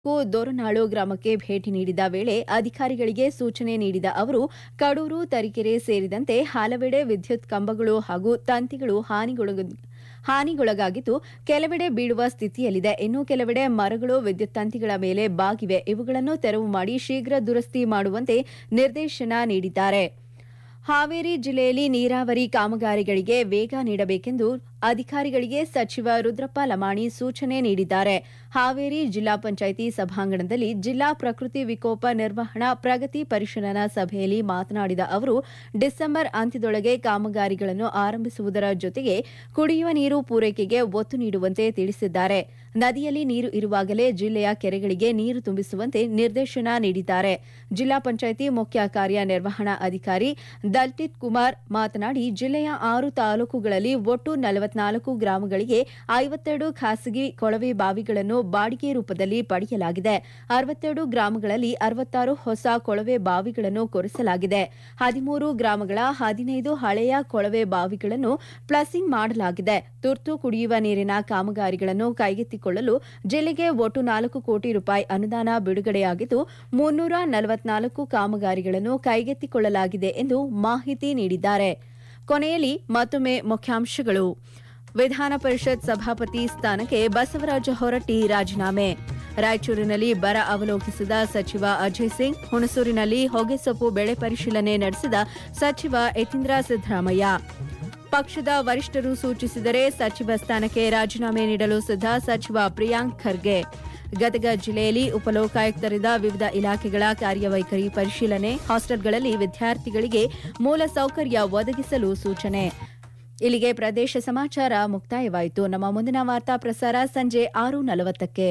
ಕು ದೊರನಾಳು ಗ್ರಾಮಕ್ಕೆ ಭೇಟಿ ನೀಡಿದ ವೇಳೆ ಅಧಿಕಾರಿಗಳಿಗೆ ಸೂಚನೆ ನೀಡಿದ ಅವರು ಕಡೂರು ತರೀಕೆರೆ ಸೇರಿದಂತೆ ಹಲವೆಡೆ ವಿದ್ಯುತ್ ಕಂಬಗಳು ಹಾಗೂ ತಂತಿಗಳು ಹಾನಿಗೊಳಗ ಹಾನಿಗೊಳಗಾಗಿದ್ದು ಕೆಲವೆಡೆ ಬೀಳುವ ಸ್ಥಿತಿಯಲ್ಲಿದೆ ಇನ್ನು ಕೆಲವೆಡೆ ಮರಗಳು ವಿದ್ಯುತ್ ತಂತಿಗಳ ಮೇಲೆ ಬಾಗಿವೆ ಇವುಗಳನ್ನು ತೆರವು ಮಾಡಿ ಶೀಘ್ರ ದುರಸ್ತಿ ಮಾಡುವಂತೆ ನಿರ್ದೇಶನ ನೀಡಿದ್ದಾರೆ ಹಾವೇರಿ ಜಿಲ್ಲೆಯಲ್ಲಿ ನೀರಾವರಿ ಕಾಮಗಾರಿಗಳಿಗೆ ವೇಗ ನೀಡಬೇಕೆಂದು ಅಧಿಕಾರಿಗಳಿಗೆ ಸಚಿವ ರುದ್ರಪ್ಪ ಲಮಾಣಿ ಸೂಚನೆ ನೀಡಿದ್ದಾರೆ ಹಾವೇರಿ ಜಿಲ್ಲಾ ಪಂಚಾಯಿತಿ ಸಭಾಂಗಣದಲ್ಲಿ ಜಿಲ್ಲಾ ಪ್ರಕೃತಿ ವಿಕೋಪ ನಿರ್ವಹಣಾ ಪ್ರಗತಿ ಪರಿಶೀಲನಾ ಸಭೆಯಲ್ಲಿ ಮಾತನಾಡಿದ ಅವರು ಡಿಸೆಂಬರ್ ಅಂತ್ಯದೊಳಗೆ ಕಾಮಗಾರಿಗಳನ್ನು ಆರಂಭಿಸುವುದರ ಜೊತೆಗೆ ಕುಡಿಯುವ ನೀರು ಪೂರೈಕೆಗೆ ಒತ್ತು ನೀಡುವಂತೆ ತಿಳಿಸಿದ್ದಾರೆ ನದಿಯಲ್ಲಿ ನೀರು ಇರುವಾಗಲೇ ಜಿಲ್ಲೆಯ ಕೆರೆಗಳಿಗೆ ನೀರು ತುಂಬಿಸುವಂತೆ ನಿರ್ದೇಶನ ನೀಡಿದ್ದಾರೆ ಜಿಲ್ಲಾ ಪಂಚಾಯಿತಿ ಮುಖ್ಯ ಕಾರ್ಯನಿರ್ವಹಣಾ ಅಧಿಕಾರಿ ದಲ್ಟಿತ್ ಕುಮಾರ್ ಮಾತನಾಡಿ ಜಿಲ್ಲೆಯ ಆರು ತಾಲೂಕುಗಳಲ್ಲಿ ಒಟ್ಟು ನಲವತ್ನಾಲ್ಕು ಗ್ರಾಮಗಳಿಗೆ ಐವತ್ತೆರಡು ಖಾಸಗಿ ಕೊಳವೆ ಬಾವಿಗಳನ್ನು ಬಾಡಿಗೆ ರೂಪದಲ್ಲಿ ಪಡೆಯಲಾಗಿದೆ ಅರವತ್ತೆರಡು ಗ್ರಾಮಗಳಲ್ಲಿ ಅರವತ್ತಾರು ಹೊಸ ಕೊಳವೆ ಬಾವಿಗಳನ್ನು ಕೊರೆಸಲಾಗಿದೆ ಹದಿಮೂರು ಗ್ರಾಮಗಳ ಹದಿನೈದು ಹಳೆಯ ಕೊಳವೆ ಬಾವಿಗಳನ್ನು ಪ್ಲಸಿಂಗ್ ಮಾಡಲಾಗಿದೆ ತುರ್ತು ಕುಡಿಯುವ ನೀರಿನ ಕಾಮಗಾರಿಗಳನ್ನು ಕೈಗೆತ್ತಿಕೊಳ್ಳಲು ಜಿಲ್ಲೆಗೆ ಒಟ್ಟು ನಾಲ್ಕು ಕೋಟಿ ರೂಪಾಯಿ ಅನುದಾನ ಬಿಡುಗಡೆಯಾಗಿದ್ದು ಮುನ್ನೂರ ನಲವತ್ನಾಲ್ಕು ಕಾಮಗಾರಿಗಳನ್ನು ಕೈಗೆತ್ತಿಕೊಳ್ಳಲಾಗಿದೆ ಎಂದು ಮಾಹಿತಿ ನೀಡಿದ್ದಾರೆ ಕೊನೆಯಲ್ಲಿ ಮತ್ತೊಮ್ಮೆ ಮುಖ್ಯಾಂಶಗಳು ವಿಧಾನ ಪರಿಷತ್ ಸಭಾಪತಿ ಸ್ಥಾನಕ್ಕೆ ಬಸವರಾಜ ಹೊರಟ್ಟಿ ರಾಜೀನಾಮೆ ರಾಯಚೂರಿನಲ್ಲಿ ಬರ ಅವಲೋಕಿಸಿದ ಸಚಿವ ಅಜಯ್ ಸಿಂಗ್ ಹುಣಸೂರಿನಲ್ಲಿ ಹೊಗೆಸೊಪ್ಪು ಬೆಳೆ ಪರಿಶೀಲನೆ ನಡೆಸಿದ ಸಚಿವ ಯತೀಂದ್ರ ಸಿದ್ದರಾಮಯ್ಯ ಪಕ್ಷದ ವರಿಷ್ಠರು ಸೂಚಿಸಿದರೆ ಸಚಿವ ಸ್ಥಾನಕ್ಕೆ ರಾಜೀನಾಮೆ ನೀಡಲು ಸಿದ್ಧ ಸಚಿವ ಪ್ರಿಯಾಂಕ್ ಖರ್ಗೆ ಗದಗ ಜಿಲ್ಲೆಯಲ್ಲಿ ಉಪಲೋಕಾಯುಕ್ತರಿಂದ ವಿವಿಧ ಇಲಾಖೆಗಳ ಕಾರ್ಯವೈಖರಿ ಪರಿಶೀಲನೆ ಹಾಸ್ಟೆಲ್ಗಳಲ್ಲಿ ವಿದ್ಯಾರ್ಥಿಗಳಿಗೆ ಮೂಲ ಸೌಕರ್ಯ ಒದಗಿಸಲು ಸೂಚನೆ ಇಲ್ಲಿಗೆ ಪ್ರದೇಶ ಸಮಾಚಾರ ಮುಕ್ತಾಯವಾಯಿತು ನಮ್ಮ ಮುಂದಿನ ವಾರ್ತಾ ಪ್ರಸಾರ ಸಂಜೆ ಆರು ನಲವತ್ತಕ್ಕೆ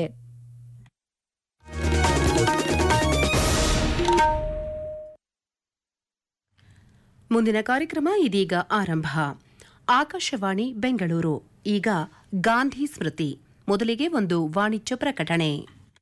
ಮುಂದಿನ ಕಾರ್ಯಕ್ರಮ ಇದೀಗ ಆರಂಭ ಆಕಾಶವಾಣಿ ಬೆಂಗಳೂರು ಈಗ ಗಾಂಧಿ ಸ್ಮೃತಿ ಮೊದಲಿಗೆ ಒಂದು ವಾಣಿಜ್ಯ ಪ್ರಕಟಣೆ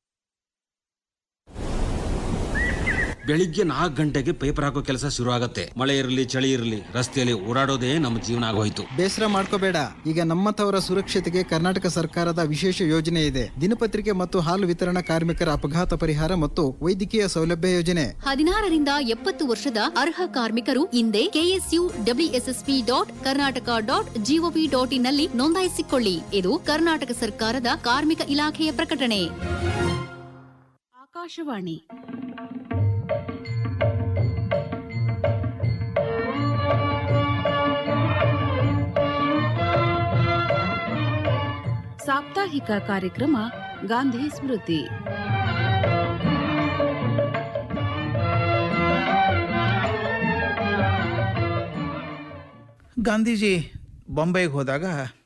ಬೆಳಿಗ್ಗೆ ನಾಲ್ಕು ಗಂಟೆಗೆ ಪೇಪರ್ ಹಾಕೋ ಕೆಲಸ ಶುರು ಆಗತ್ತೆ ಮಳೆ ಇರಲಿ ಚಳಿ ಇರಲಿ ರಸ್ತೆಯಲ್ಲಿ ಓಡಾಡೋದೇ ನಮ್ಮ ಜೀವನ ಆಗೋಯ್ತು ಬೇಸರ ಮಾಡ್ಕೋಬೇಡ ಈಗ ನಮ್ಮಂಥವರ ಸುರಕ್ಷತೆಗೆ ಕರ್ನಾಟಕ ಸರ್ಕಾರದ ವಿಶೇಷ ಯೋಜನೆ ಇದೆ ದಿನಪತ್ರಿಕೆ ಮತ್ತು ಹಾಲು ವಿತರಣಾ ಕಾರ್ಮಿಕರ ಅಪಘಾತ ಪರಿಹಾರ ಮತ್ತು ವೈದ್ಯಕೀಯ ಸೌಲಭ್ಯ ಯೋಜನೆ ಹದಿನಾರರಿಂದ ಎಪ್ಪತ್ತು ವರ್ಷದ ಅರ್ಹ ಕಾರ್ಮಿಕರು ಇಂದೇ KSU WSSP dot Karnataka dot GOV dot ಇನ್ನಲ್ಲಿ ನೋಂದಾಯಿಸಿಕೊಳ್ಳಿ ಇದು ಕರ್ನಾಟಕ ಸರ್ಕಾರದ ಕಾರ್ಮಿಕ ಇಲಾಖೆಯ ಪ್ರಕಟಣೆ ಆಕಾಶವಾಣಿ ಸಾಪ್ತಾಹಿಕ ಕಾರ್ಯಕ್ರಮ ಗಾಂಧಿ ಸ್ಮೃತಿ ಗಾಂಧೀಜಿ ಬೊಂಬೈಗೆ ಹೋದಾಗ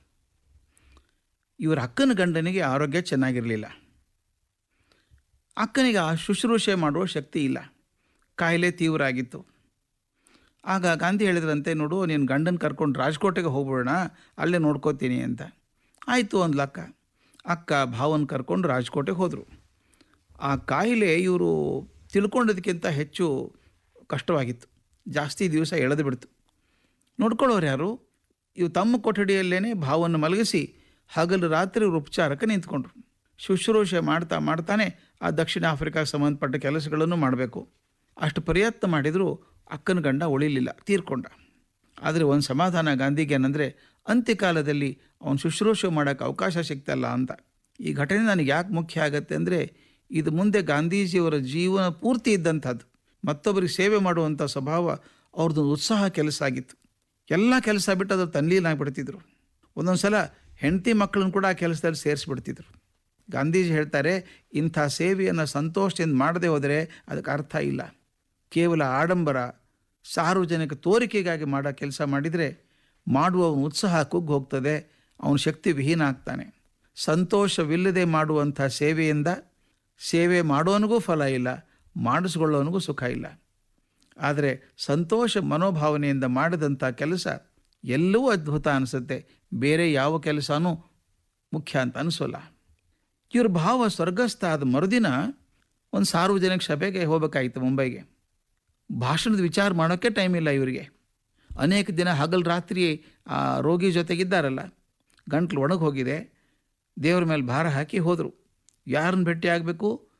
ಇವರ ಅಕ್ಕನ ಗಂಡನಿಗೆ ಆರೋಗ್ಯ ಚೆನ್ನಾಗಿರಲಿಲ್ಲ ಅಕ್ಕನಿಗೆ ಆ ಶುಶ್ರೂಷೆ ಮಾಡುವ ಶಕ್ತಿ ಇಲ್ಲ ಕಾಯಿಲೆ ತೀವ್ರ ಆಗಿತ್ತು ಆಗ ಗಾಂಧಿ ಹೇಳಿದ್ರಂತೆ ನೋಡು ನೀನು ಗಂಡನ ಕರ್ಕೊಂಡು ರಾಜ್ಕೋಟೆಗೆ ಹೋಗ್ಬಿಡೋಣ ಅಲ್ಲೇ ನೋಡ್ಕೋತೀನಿ ಅಂತ ಆಯಿತು ಅಂದ್ಲ ಅಕ್ಕ ಅಕ್ಕ ಭಾವನ ಕರ್ಕೊಂಡು ರಾಜ್ಕೋಟೆಗೆ ಹೋದರು ಆ ಕಾಯಿಲೆ ಇವರು ತಿಳ್ಕೊಂಡದಕ್ಕಿಂತ ಹೆಚ್ಚು ಕಷ್ಟವಾಗಿತ್ತು ಜಾಸ್ತಿ ದಿವಸ ಎಳೆದು ಬಿಡ್ತು ನೋಡ್ಕೊಳ್ಳೋರು ಯಾರು ಇವು ತಮ್ಮ ಕೊಠಡಿಯಲ್ಲೇ ಭಾವನ್ನು ಮಲಗಿಸಿ ಹಗಲು ರಾತ್ರಿ ಇವ್ರು ಉಪಚಾರಕ್ಕೆ ನಿಂತ್ಕೊಂಡ್ರು ಶುಶ್ರೂಷೆ ಮಾಡ್ತಾ ಮಾಡ್ತಾನೆ ಆ ದಕ್ಷಿಣ ಆಫ್ರಿಕಾಗೆ ಸಂಬಂಧಪಟ್ಟ ಕೆಲಸಗಳನ್ನು ಮಾಡಬೇಕು ಅಷ್ಟು ಪ್ರಯತ್ನ ಮಾಡಿದರೂ ಅಕ್ಕನ ಗಂಡ ಉಳಿಲಿಲ್ಲ ತೀರ್ಕೊಂಡ ಆದರೆ ಒಂದು ಸಮಾಧಾನ ಗಾಂಧಿಗೆ ಏನಂದರೆ ಅಂತ್ಯಕಾಲದಲ್ಲಿ ಅವನು ಶುಶ್ರೂಷೆ ಮಾಡೋಕ್ಕೆ ಅವಕಾಶ ಸಿಗ್ತಲ್ಲ ಅಂತ ಈ ಘಟನೆ ನನಗೆ ಯಾಕೆ ಮುಖ್ಯ ಆಗುತ್ತೆ ಅಂದರೆ ಇದು ಮುಂದೆ ಗಾಂಧೀಜಿಯವರ ಜೀವನ ಪೂರ್ತಿ ಇದ್ದಂಥದ್ದು ಮತ್ತೊಬ್ಬರಿಗೆ ಸೇವೆ ಮಾಡುವಂಥ ಸ್ವಭಾವ ಅವ್ರದ್ದು ಉತ್ಸಾಹ ಕೆಲಸ ಆಗಿತ್ತು ಎಲ್ಲ ಕೆಲಸ ಬಿಟ್ಟು ಅದ್ರ ತನ್ಲೀನಾಗ್ಬಿಡ್ತಿದ್ರು ಒಂದೊಂದು ಸಲ ಹೆಂಡತಿ ಮಕ್ಕಳನ್ನು ಕೂಡ ಆ ಕೆಲಸದಲ್ಲಿ ಸೇರಿಸ್ಬಿಡ್ತಿದ್ರು ಗಾಂಧೀಜಿ ಹೇಳ್ತಾರೆ ಇಂಥ ಸೇವೆಯನ್ನು ಸಂತೋಷದಿಂದ ಮಾಡದೆ ಹೋದರೆ ಅದಕ್ಕೆ ಅರ್ಥ ಇಲ್ಲ ಕೇವಲ ಆಡಂಬರ ಸಾರ್ವಜನಿಕ ತೋರಿಕೆಗಾಗಿ ಮಾಡೋ ಕೆಲಸ ಮಾಡಿದರೆ ಮಾಡುವವನ ಉತ್ಸಾಹ ಕುಗ್ಗಿ ಹೋಗ್ತದೆ ಅವನ ಶಕ್ತಿ ವಿಹೀನ ಆಗ್ತಾನೆ ಸಂತೋಷವಿಲ್ಲದೆ ಮಾಡುವಂಥ ಸೇವೆಯಿಂದ ಸೇವೆ ಮಾಡೋನಿಗೂ ಫಲ ಇಲ್ಲ ಮಾಡಿಸ್ಕೊಳ್ಳೋನಿಗೂ ಸುಖ ಇಲ್ಲ ಆದರೆ ಸಂತೋಷ ಮನೋಭಾವನೆಯಿಂದ ಮಾಡಿದಂಥ ಕೆಲಸ ಎಲ್ಲವೂ ಅದ್ಭುತ ಅನಿಸುತ್ತೆ ಬೇರೆ ಯಾವ ಕೆಲಸನೂ ಮುಖ್ಯ ಅಂತ ಅನಿಸೋಲ್ಲ ಇವ್ರ ಭಾವ ಸ್ವರ್ಗಸ್ಥ ಆದ ಮರುದಿನ ಒಂದು ಸಾರ್ವಜನಿಕ ಸಭೆಗೆ ಹೋಗಬೇಕಾಯಿತು ಮುಂಬೈಗೆ ಭಾಷಣದ ವಿಚಾರ ಮಾಡೋಕ್ಕೆ ಟೈಮ್ ಇಲ್ಲ ಇವರಿಗೆ ಅನೇಕ ದಿನ ಹಗಲು ರಾತ್ರಿ ಆ ರೋಗಿ ಜೊತೆಗಿದ್ದಾರಲ್ಲ ಗಂಟ್ಲು ಒಣಗಿ ಹೋಗಿದೆ ದೇವ್ರ ಮೇಲೆ ಭಾರ ಹಾಕಿ ಹೋದರು ಯಾರನ್ನ ಭೇಟಿ ಆಗಬೇಕು